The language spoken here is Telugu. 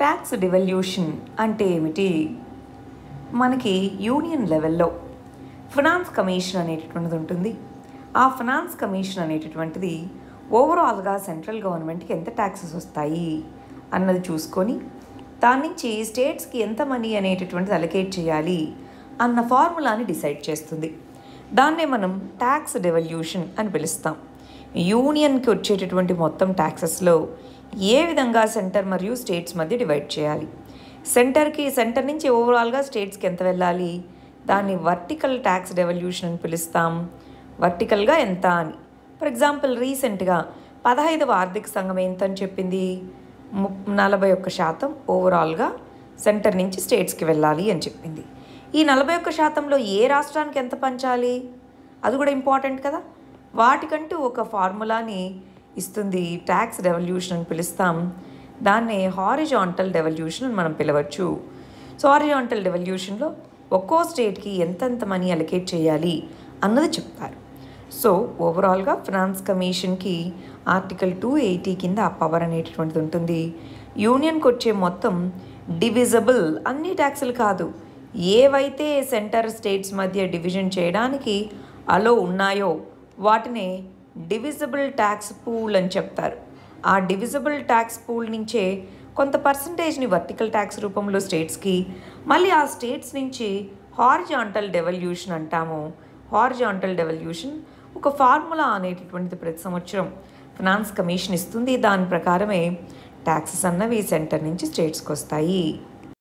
ట్యాక్స్ డివల్యూషన్ అంటే ఏమిటి మనకి యూనియన్ లెవెల్లో ఫినాన్స్ కమిషన్ అనేటటువంటిది ఉంటుంది ఆ ఫినాన్స్ కమిషన్ అనేటటువంటిది ఓవరాల్గా సెంట్రల్ గవర్నమెంట్కి ఎంత ట్యాక్సెస్ వస్తాయి అన్నది చూసుకొని దాని నుంచి స్టేట్స్కి ఎంత మనీ అనేటటువంటిది అలకేట్ చేయాలి అన్న ఫార్ములాని డిసైడ్ చేస్తుంది దాన్నే మనం ట్యాక్స్ డెవల్యూషన్ అని పిలుస్తాం యూనియన్కి వచ్చేటటువంటి మొత్తం ట్యాక్సెస్లో ఏ విధంగా సెంటర్ మరియు స్టేట్స్ మధ్య డివైడ్ చేయాలి సెంటర్కి సెంటర్ నుంచి ఓవరాల్గా స్టేట్స్కి ఎంత వెళ్ళాలి దాన్ని వర్టికల్ ట్యాక్స్ డెవల్యూషన్ అని పిలుస్తాం వర్టికల్గా ఎంత అని ఫర్ ఎగ్జాంపుల్ రీసెంట్గా పదహైదవ ఆర్థిక సంఘం ఎంత అని చెప్పింది ము నలభై ఒక్క శాతం ఓవరాల్గా సెంటర్ నుంచి స్టేట్స్కి వెళ్ళాలి అని చెప్పింది ఈ నలభై ఒక్క శాతంలో ఏ రాష్ట్రానికి ఎంత పంచాలి అది కూడా ఇంపార్టెంట్ కదా వాటికంటూ ఒక ఫార్ములాని ఇస్తుంది ట్యాక్స్ రెవల్యూషన్ అని పిలుస్తాం దాన్నే హారిజాంటల్ డెవల్యూషన్ అని మనం పిలవచ్చు సో హారిజాంటల్ డెవల్యూషన్లో ఒక్కో స్టేట్కి ఎంతెంత మనీ అలకేట్ చేయాలి అన్నది చెప్తారు సో ఓవరాల్గా ఫినాన్స్ కమిషన్కి ఆర్టికల్ టూ ఎయిటీ కింద ఆ పవర్ అనేటటువంటిది ఉంటుంది యూనియన్కి వచ్చే మొత్తం డివిజబుల్ అన్ని ట్యాక్సులు కాదు ఏవైతే సెంటర్ స్టేట్స్ మధ్య డివిజన్ చేయడానికి అలో ఉన్నాయో వాటినే డివిజబుల్ ట్యాక్స్ పూల్ అని చెప్తారు ఆ డివిజబుల్ ట్యాక్స్ పూల్ నుంచే కొంత పర్సంటేజ్ని వర్టికల్ ట్యాక్స్ రూపంలో స్టేట్స్కి మళ్ళీ ఆ స్టేట్స్ నుంచి హారిజాంటల్ డెవల్యూషన్ అంటాము హారిజాంటల్ డెవల్యూషన్ ఒక ఫార్ములా అనేటటువంటిది ప్రతి సంవత్సరం ఫినాన్స్ కమిషన్ ఇస్తుంది దాని ప్రకారమే ట్యాక్సెస్ అన్నవి సెంటర్ నుంచి స్టేట్స్కి వస్తాయి